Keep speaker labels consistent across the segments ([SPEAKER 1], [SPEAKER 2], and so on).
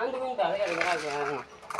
[SPEAKER 1] சாயந்தரம் தலை எடுக்கிறா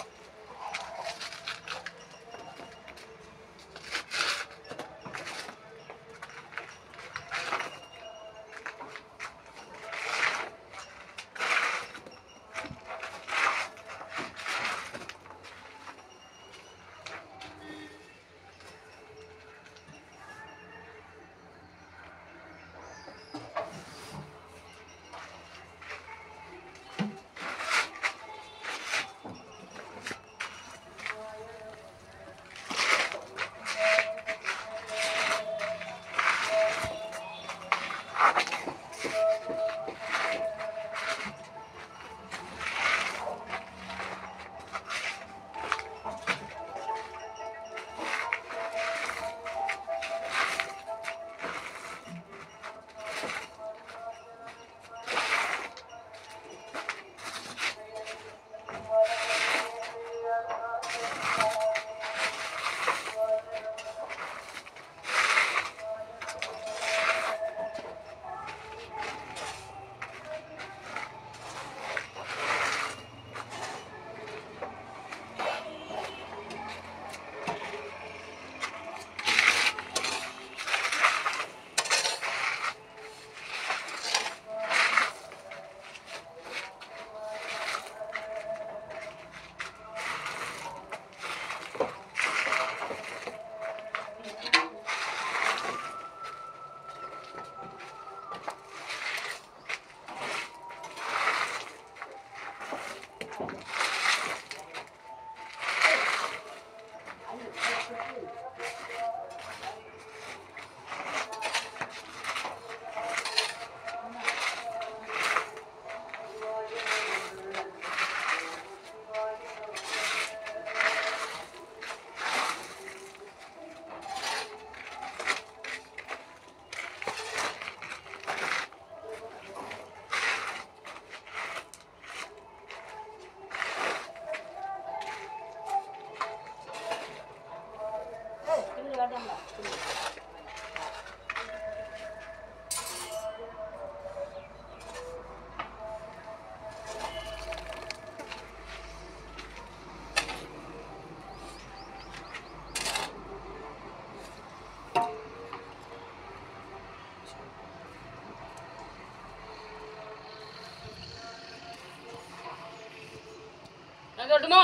[SPEAKER 1] சொல்லட்டுமா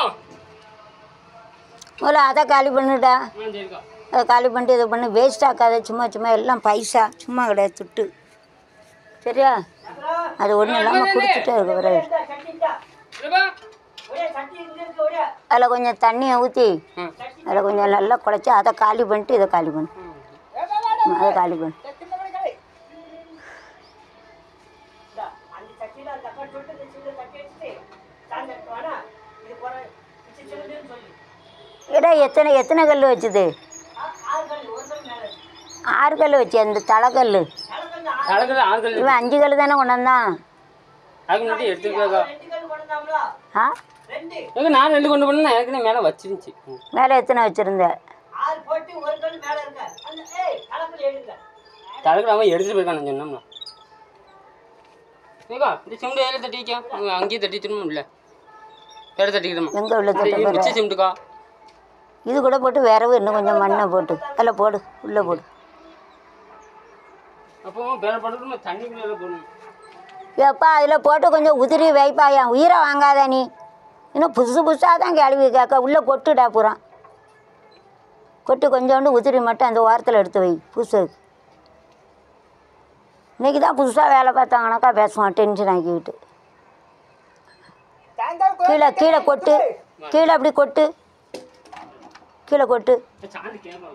[SPEAKER 2] முதல்ல அதை காலி பண்ணிட்டா
[SPEAKER 1] ஆ சரிக்கா
[SPEAKER 2] அதை காலி பண்ணிட்டு இதை பண்ணி வேஸ்ட் ஆக்காத சும்மா சும்மா எல்லாம் பைசா சும்மா கிடையாது துட்டு சரியா அது ஒன்றும் இல்லாமல் கொடுத்துட்டே இருக்க பிறகு
[SPEAKER 1] இல்லைப்பா
[SPEAKER 2] அதில் கொஞ்சம் தண்ணியை ஊற்றி
[SPEAKER 1] ம்
[SPEAKER 2] அதில் கொஞ்சம் நல்லா குழச்சி அதை காலி பண்ணிட்டு இதை காலி பண்ணு ம், அதை காலி பண்ணு இடா எத்தனை எத்தனை கல் வச்சுது ஆறு கல் வச்சு அந்த தலைக்கல்
[SPEAKER 1] கலக்கல ஆண்கள்
[SPEAKER 2] இவன் அஞ்சு கல் தானே கொண்டாந்தான்
[SPEAKER 1] அதுக்கு முன்னாடி எடுத்துக்கலாக்கா
[SPEAKER 2] ஆ
[SPEAKER 1] ஏங்க நான் ரெண்டு கொண்டு போனேன் எனக்கு மேலே வச்சிருந்துச்சு ம்.
[SPEAKER 2] மேலே எத்தனை வச்சுருந்த
[SPEAKER 1] கலக்கல அவன் எடுத்துட்டு போயிருக்கான் சொன்னோம்னா ஏக்கா இந்த சிமெண்ட் ஏழை தட்டிக்கா அங்க அங்கேயே தட்டிக்கணும் இல்லை வேறு தட்டிக்கிறோமா
[SPEAKER 2] எங்கே உள்ள தட்ட போகிற
[SPEAKER 1] மிச்ச சிமெண்ட்டுக்கா
[SPEAKER 2] இது கூட போட்டு விரவு இன்னும் கொஞ்சம் மண்ணை போட்டு அதில் போடு உள்ளே போடு
[SPEAKER 1] அப்போ வேறு படத்துல தண்ணிக்குள்ளே போடணும்
[SPEAKER 2] எப்பா அதில் போட்டு கொஞ்சம் உதிரி வைப்பா என் உயிரை வாங்காத நீ இன்னும் புதுசு புதுசாக தான் கேள்வி கேட்க உள்ளே கொட்டுடா பூரா கொட்டு கொஞ்சோண்டு உதிரி மட்டும் அந்த ஓரத்தில் எடுத்து வை புதுசுக்கு இன்னைக்கு தான் புதுசாக வேலை பார்த்தாங்கனாக்கா பேசுவான் டென்ஷன் ஆக்கிக்கிட்டு கீழே கீழே கொட்டு கீழே அப்படி கொட்டு கீழே கொட்டு
[SPEAKER 1] சாந்து கேட்பா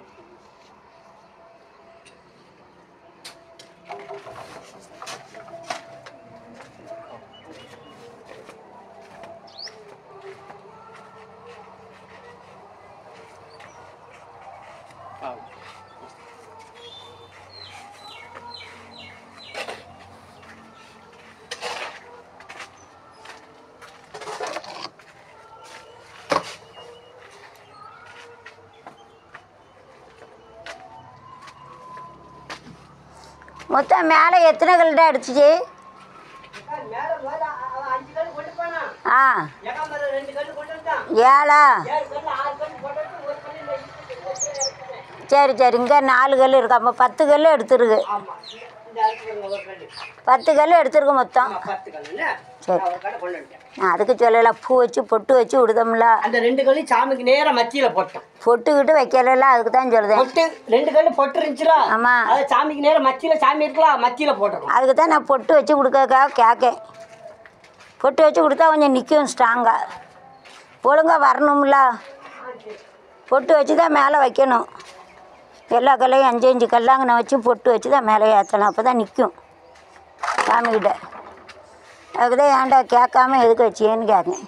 [SPEAKER 2] மொத்தம் மேலே எத்தனை கல்டா அடிச்சிச்சு ஆ
[SPEAKER 3] ஏகாம்பரம் ரெண்டு கல்லு கொண்டு வந்துட்டான்
[SPEAKER 2] ஏழா
[SPEAKER 3] ஏழு கல்லு ஆறு கல்லு போட்டு ஒரு கல்லு இந்த இடுப்புக்கு
[SPEAKER 2] சரி சரி இங்கே நாலு கல் இருக்கு அப்போ பத்து கல் எடுத்துருக்கு
[SPEAKER 3] ஆமா இந்த இடத்துக்கு ஒரு கல்லு
[SPEAKER 2] பத்து கல் எடுத்துருக்கு மொத்தம்
[SPEAKER 3] ஆமா பத்து கல்லுன்னு
[SPEAKER 2] சரி.
[SPEAKER 3] நான் ஒரு கடை கொண்டு வந்துட்டேன்
[SPEAKER 2] நான் அதுக்கு சொல்லலை பூ வச்சு பொட்டு வச்சு விடுதோம்ல
[SPEAKER 3] அந்த ரெண்டு கல்லு சாமிக்கு நேரா மத்தியில போட்டோம்
[SPEAKER 2] பொட்டுக்கிட்டு வைக்கல அதுக்கு தான் சொல்லுதேன்
[SPEAKER 3] பொட்டு ரெண்டு கல்லு பொட்டு இருந்துச்சுல
[SPEAKER 2] ஆமா.
[SPEAKER 3] அது சாமிக்கு நேரா மத்தியில சாமி இருக்கலாம் மத்தியில போட்டுறோம்
[SPEAKER 2] அதுக்கு தான் நான் பொட்டு வச்சு கொடுக்கறதுக்காக கேட்கேன் பொட்டு வச்சு கொடுத்தா கொஞ்சம் நிற்கும் ஸ்ட்ராங்காக ஒழுங்காக வரணும்ல பொட்டு வச்சு தான் மேலே வைக்கணும் எல்லா கல்லையும் அஞ்சு அஞ்சு கல்லாங்கனை வச்சு பொட்டு வச்சு தான் மேலே ஏற்றணும் அப்போ தான் நிற்கும் சாமிக்கிட்ட அதுக்கு தான் ஏன்டா கேட்காம எதுக்கு வச்சியேன்னு கேட்கேன்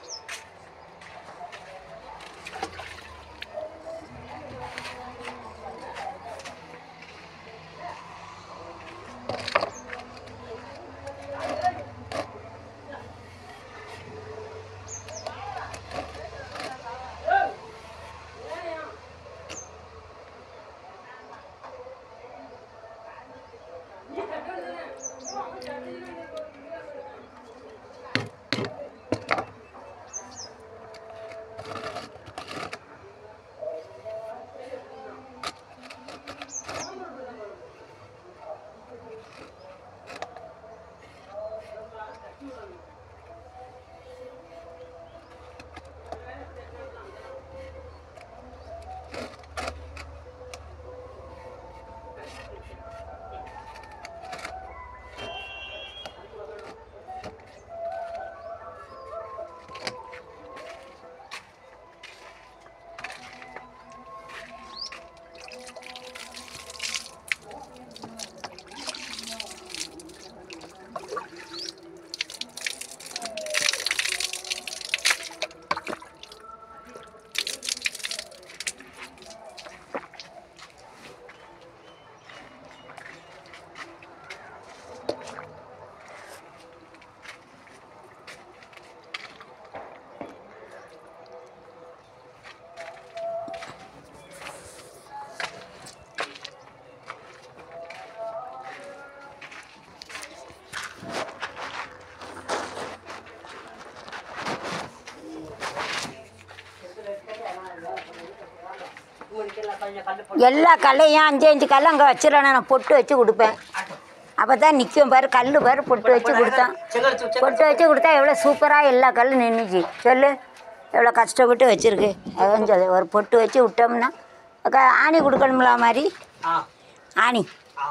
[SPEAKER 2] எல்லா கல்லையும் அஞ்சு அஞ்சு கல் அங்கே வச்சிடறேன் நான் பொட்டு வச்சு கொடுப்பேன் அப்போ தான் நிற்கும் பாரு கல் பாரு பொட்டு வச்சு கொடுத்தேன்
[SPEAKER 3] செங்கல்
[SPEAKER 2] பொட்டு வச்சு கொடுத்தா எவ்வளோ சூப்பராக எல்லா கல்லும் நின்றுச்சு சொல்லு எவ்வளோ கஷ்டப்பட்டு வச்சுருக்கு அதான் சொல்லு ஒரு பொட்டு வச்சு விட்டோம்னா அக்கா ஆணி கொடுக்கணும்ல மாதிரி
[SPEAKER 3] ஆ
[SPEAKER 2] ஆணி
[SPEAKER 3] ஆ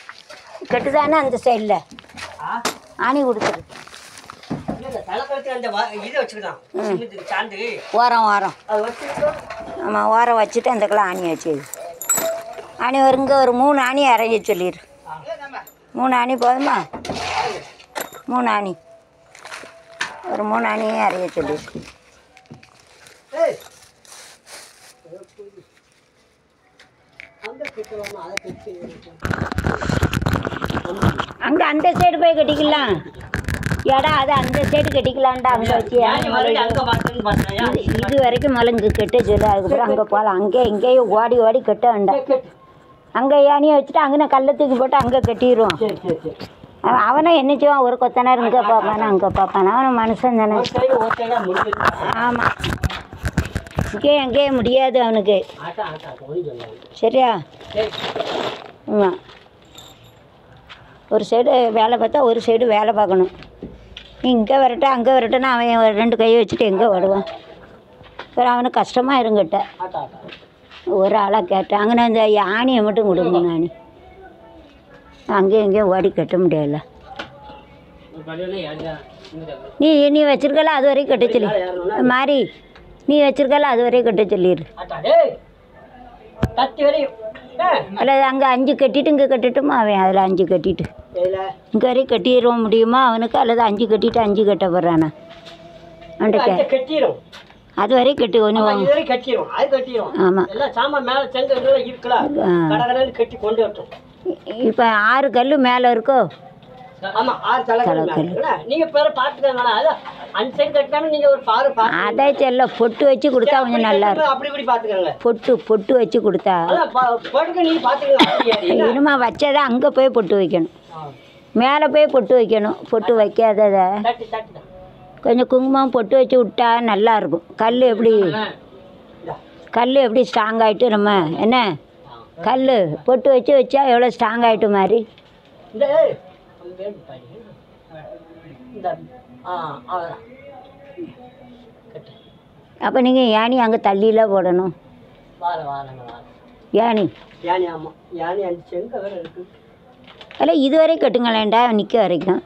[SPEAKER 2] கெட்டுதானே அந்த சைடில்
[SPEAKER 3] ஆ
[SPEAKER 2] ஆணி கொடுத்துரு
[SPEAKER 3] இல்ல, இல்ல, தலைக்கழுத்துல அந்த வ- இதை வச்சுக்கிட்டான் சிமெண்ட்டுக்கு சாந்து
[SPEAKER 2] ஓரம் ஓரம்
[SPEAKER 3] அது வச்சுக்கிட்டோம்
[SPEAKER 2] ஆமாம் ஓரம் வச்சுட்டு அந்த கல்லை ஆணி வச்சு ஆணி ஒரு இங்கே ஒரு மூணு ஆணி அரைஞ்சி சொல்லிடு மூணு ஆணி போதுமா மூணு ஆணி ஒரு மூணு ஆணியும் அரைய சொல்லிடு
[SPEAKER 3] ஏய் அந்த கிட்டலாமா அதை கிட்டு
[SPEAKER 2] அங்கே அந்த சைடு போய் கட்டிக்கலாம் ஏடா அது அந்த சைடு கட்டிக்கலாம்டா அங்கே வச்சு
[SPEAKER 3] அங்க பார்த்தேன்னு பார்த்தேன்
[SPEAKER 2] இது இது வரைக்கும் முதல்ல இங்கே கெட்ட சொல்லு அதுக்கப்புறம் அங்கே போகலாம் அங்கே இங்கேயும் ஓடி ஓடி கட்ட வேண்டாம் அங்கே ஏனியை வச்சுட்டு அங்கே கல்லை தூக்கி போட்டு அங்கே கட்டிடுவோம்
[SPEAKER 3] சரி சரி சரி
[SPEAKER 2] அவன் அவனை என்ன செய்வான் ஒரு கொத்தனார் இங்கே பார்ப்பானா அங்கே பார்ப்பானா அவன் மனுஷன் தானே
[SPEAKER 3] ஒரு சைடு ஒரு சைடா முடிஞ்சிருக்கா
[SPEAKER 2] ஆமாம் இங்கே எங்கேயே முடியாது அவனுக்கு
[SPEAKER 3] ஆட்டா ஆட்டா கொஞ்சம் சொன்னாங்க
[SPEAKER 2] சரியா
[SPEAKER 3] சரி
[SPEAKER 2] ஆமாம் ஒரு சைடு வேலை பார்த்தா ஒரு சைடு வேலை பார்க்கணும் நீ இங்கே வரட்ட அங்கே வரட்டுன்னா அவன் ஒரு ரெண்டு கையை வச்சுட்டு எங்கே வருவான் அப்புறம் அவனுக்கு கஷ்டமாக இருங்கிட்ட
[SPEAKER 3] ஆட்டா ஆட்டா
[SPEAKER 2] ஒரு ஆளாக கேட்டேன் அங்கே அந்த ஆணியை மட்டும் கொடுங்க ஆணி அங்கேயும் இங்கேயும் ஓடி கட்ட முடியல நீ நீ வச்சிருக்கல அது வரைக்கும் கட்ட சொல்லி மாறி நீ வச்சிருக்கல அது வரைக்கும் கட்ட சொல்லிடு
[SPEAKER 3] ஆட்டா டேய் கத்தி வரையும் ஏய்
[SPEAKER 2] அல்லது அங்கே அஞ்சு கட்டிட்டு இங்கே கட்டட்டுமா அவன் அதில் அஞ்சு கட்டிட்டு
[SPEAKER 3] இல்ல
[SPEAKER 2] இங்கே வரைக்கும் கட்டிட முடியுமா அவனுக்கு அல்லது அஞ்சு கட்டிட்டு அஞ்சு கட்ட போடுறானா அவன்கிட்ட
[SPEAKER 3] அந்த கட்டிரும்
[SPEAKER 2] அது வரைக்கும் கட்டு
[SPEAKER 3] ஆமா,
[SPEAKER 2] ஒன்று
[SPEAKER 3] இது வரைக்கும் கட்டிரும் அது கட்டிரும்
[SPEAKER 2] ஆமாம்
[SPEAKER 3] எல்லாம் சாமான் மேல செங்க இதெல்லாம் இருக்கலாம்
[SPEAKER 2] ஆ.
[SPEAKER 3] கடகடன்னு கட்டி கொண்டு வரட்டும்
[SPEAKER 2] இப்போ ஆறு கல் மேலே இருக்கோ
[SPEAKER 3] ஆமா ஆறு தலைகள் மேல இருக்குல்ல? நீங்க பேர பாத்துக்கங்களா அதான் அந்த சைடு கட்டினாலும் நீங்க ஒரு பாரு பாத்து
[SPEAKER 2] அதை செல்ல பொட்டு வச்சு கொடுத்தா கொஞ்சம் நல்லா இருக்கும்
[SPEAKER 3] அப்படி இப்படி பாத்துக்கங்க
[SPEAKER 2] பொட்டு பொட்டு வச்சு கொடுத்தா
[SPEAKER 3] அதான் பா- போட்டுக்க நீங்க பாத்துக்கலாம் அப்படியே. என்ன?
[SPEAKER 2] இனிமே வச்சதை அங்கே போய் பொட்டு வைக்கணும்
[SPEAKER 3] ஆ.
[SPEAKER 2] மேலே போய் பொட்டு வைக்கணும் பொட்டு வைக்காததை
[SPEAKER 3] தட்டு தட்டு தான்.
[SPEAKER 2] கொஞ்சம் குங்குமம் பொட்டு வச்சு விட்டா நல்லா இருக்கும் கல் எப்படி
[SPEAKER 3] இந்தா.
[SPEAKER 2] கல் எப்படி ஸ்ட்ராங் ஆகிட்டு நம்ம என்ன கல் பொட்டு வச்சு வச்சா எவ்வளோ ஸ்ட்ராங் ஆகிட்டு மாதிரி
[SPEAKER 3] இந்த ஏய், அவன் வேண்டு பாரு. இந்த ஆ அவ்வளோதான் கட்டு
[SPEAKER 2] அப்போ நீங்கள் ஏனி அங்கே தள்ளியில் போடணும்
[SPEAKER 3] வார வாரங்க வாரம்
[SPEAKER 2] ஏனி
[SPEAKER 3] யானி ஆமாம் யானி அந்த செங்க வேற இருக்கு
[SPEAKER 2] இல்லை இதுவரை கட்டுங்களேன்டா நிற்க வரைக்கும்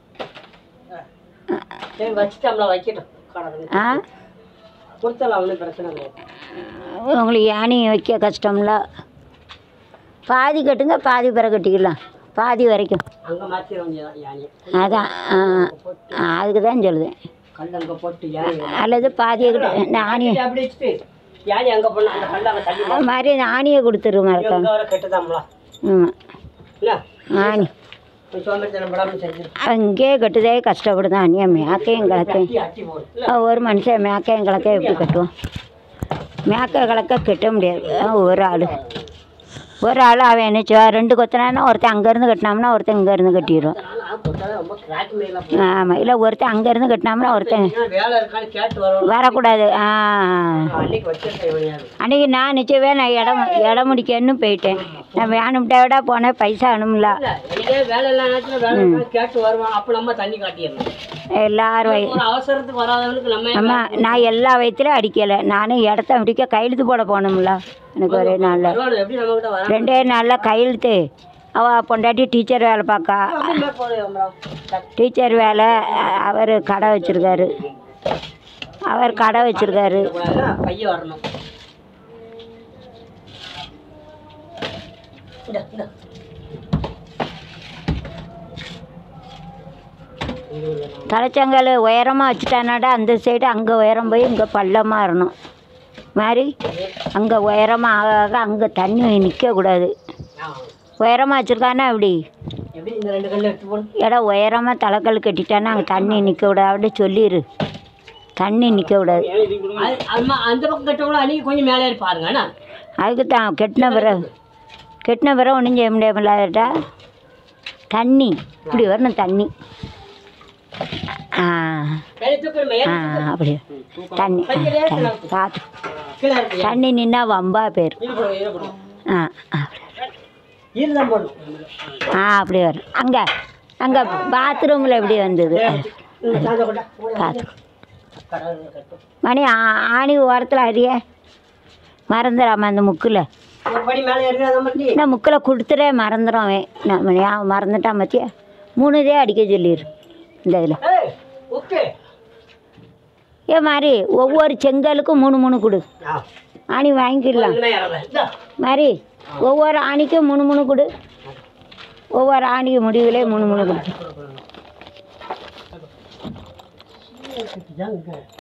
[SPEAKER 3] சரி வச்சுட்டோம்ல வைக்கட்டும் கடவுள்
[SPEAKER 2] ஆ
[SPEAKER 3] கொடுத்தலாம் ஒன்றும் பிரச்சனை கிடையாது
[SPEAKER 2] உங்களுக்கு ஏனி வைக்க கஷ்டம்ல பாதி கட்டுங்க பாதி பிற கட்டிக்கலாம் பாதி வரைக்கும்
[SPEAKER 3] அங்கே மாற்றிட வேண்டியதான் யானி
[SPEAKER 2] அதான் ஆ, ஆ, அதுக்கு தான் சொல்லுதேன்
[SPEAKER 3] கல் அங்கே போட்டு யானி
[SPEAKER 2] அல்லது பாதியை கட்டு இந்த ஆணியை
[SPEAKER 3] அப்படி வச்சுட்டு யானி அங்கே போடணும் அந்த கல் அங்கே தள்ளி
[SPEAKER 2] அது மாதிரி இந்த ஆணியை கொடுத்துரு மறக்காம
[SPEAKER 3] அங்கே வர கட்டுதாம்ல
[SPEAKER 2] ஆமாம்
[SPEAKER 3] இல்லை
[SPEAKER 2] ஆணி
[SPEAKER 3] சோம்பேறித்தனம் படாமல் செஞ்சிடும்
[SPEAKER 2] அங்கேயே கட்டுதே கஷ்டப்படுதான் அணியா மேக்கையும் கிழக்கையும்
[SPEAKER 3] அட்டி அட்டி போடும் இல்லை
[SPEAKER 2] ஒரு மனுஷன் மேக்கையும் கிழக்கையும் எப்படி கட்டுவான் மேக்க கிழக்க கட்ட முடியாது ஆ, ஒரு ஆள் ஒரு ஆள் அவன் என்ன செய்வான் ரெண்டு கொத்தனானா ஒருத்தன் அங்கேருந்து கட்டினாம்னா ஒருத்தன் இங்கேருந்து கட்டிடுவான்
[SPEAKER 3] அதனால போட்டாலும் ரொம்ப கிராக் மேலாம்
[SPEAKER 2] ஆமாம் இல்லை ஒருத்தன் அங்கேருந்து கட்டினாம்னா ஒருத்தன்
[SPEAKER 3] வேலை இருக்கான்னு கேட்டு வரணும்
[SPEAKER 2] வரக்கூடாது ஆ
[SPEAKER 3] அன்னைக்கு வச்சிருக்கேன் இவனையாவது
[SPEAKER 2] அன்றைக்கி நான் நிச்சயவே நான் இடம் இடம் முடிக்கன்னு போயிட்டேன் நான் வேணும்ட்டா விட போனேன் பைசா அனுமல
[SPEAKER 3] இல்லை இதே வேலை எல்லா நேரத்தில் வேலை இருக்கான்னு கேட்டு வருவான் அப்போ நம்ம தண்ணி காட்டிடணும்
[SPEAKER 2] எல்லாரும் வை
[SPEAKER 3] ஒரு அவசரத்துக்கு வராதவனுக்கு நம்ம ஏன்
[SPEAKER 2] அம்மா நான் எல்லா வயத்துலையும் அடிக்கலை நானும் இடத்த முடிக்க கையெழுத்து போட போகணும்ல எனக்கு ஒரே நாளில்
[SPEAKER 3] பரவாயில்ல, எப்படி நம்ம கிட்ட வர
[SPEAKER 2] ரெண்டே நாளில் கையெழுத்து அவள் பொண்டாட்டி டீச்சர் வேலை பார்க்கா
[SPEAKER 3] அப்படியே போதும்
[SPEAKER 2] டீச்சர் வேலை அவர் கடை வச்சுருக்காரு அவர் கடை வச்சுருக்காரு
[SPEAKER 3] பையன் வரணும் இந்தா, இந்தா.
[SPEAKER 2] தலைச்சங்கால் உயரமாக வச்சுட்டானாடா அந்த சைடு அங்கே உயரம் போய் இங்கே பள்ளமாக இருக்கணும் மாதிரி அங்கே உயரமாக ஆக ஆக அங்கே தண்ணி நிற்கக்கூடாது
[SPEAKER 3] ஆ.
[SPEAKER 2] உயரமாக வச்சுருக்கானா அப்படி
[SPEAKER 3] எப்படி இந்த ரெண்டு கல்ல எடுத்து போடு
[SPEAKER 2] இடம் உயரமாக தலைக்கல் கட்டிட்டானா அங்கே தண்ணி நிற்கக்கூடாது அப்படி சொல்லிடு தண்ணி நிற்கக்கூடாது
[SPEAKER 3] அது- அம்மா அந்த பக்கம் கட்டவங்களும் அன்னைக்கு கொஞ்சம் மேலே பாருங்க என்ன
[SPEAKER 2] அதுக்கு தான் கெட்டின பிறகு கெட்டின பிறகு ஒன்றும் செய்ய முடியாமலாட்டா தண்ணி இப்படி வரணும் தண்ணி ஆ
[SPEAKER 3] மேலே தூக்கணும் மேலே
[SPEAKER 2] ஆ அப்படி தண்ணி தண்ணி பார்த்து
[SPEAKER 3] கீழே இருக்கு
[SPEAKER 2] தண்ணி நின்னா வம்பா பேர்
[SPEAKER 3] இது போடும் இது போடும்
[SPEAKER 2] ஆ அப்படி
[SPEAKER 3] இது தான் போடணும்
[SPEAKER 2] ஆ அப்படி வரும் அங்கே அங்கே பாத்ரூமில் எப்படி வந்தது
[SPEAKER 3] இந்த சாந்த கொண்டா
[SPEAKER 2] பார்த்து
[SPEAKER 3] கடவுள் கட்டும்
[SPEAKER 2] மணி ஆ- ஆணி ஓரத்தில் அறிய மறந்துடாம அந்த முக்கில்
[SPEAKER 3] ஒரு படி மேலே ஏறினா மட்டும்
[SPEAKER 2] இந்த முக்கில் கொடுத்துட்டே மறந்துடும் அவன் நான் மணி அவன் மறந்துட்டான் மத்தியா மூணு இதே அடிக்க சொல்லிடு இந்த இதில்
[SPEAKER 3] ஏய் ஓகே
[SPEAKER 2] ஏ மாதிரி ஒவ்வொரு செங்கலுக்கும் மூணு மூணு கொடு
[SPEAKER 3] ஆ
[SPEAKER 2] ஆணி வாங்கிக்கலாம்
[SPEAKER 3] இன்னும் ஏறல இந்தா
[SPEAKER 2] மாதிரி ஒவ்வொரு ஆணிக்கும் மூணு மூணு கொடு ஒவ்வொரு ஆணிக்கு முடிவுலே மூணு மூணு கொடு
[SPEAKER 3] இதான் இங்க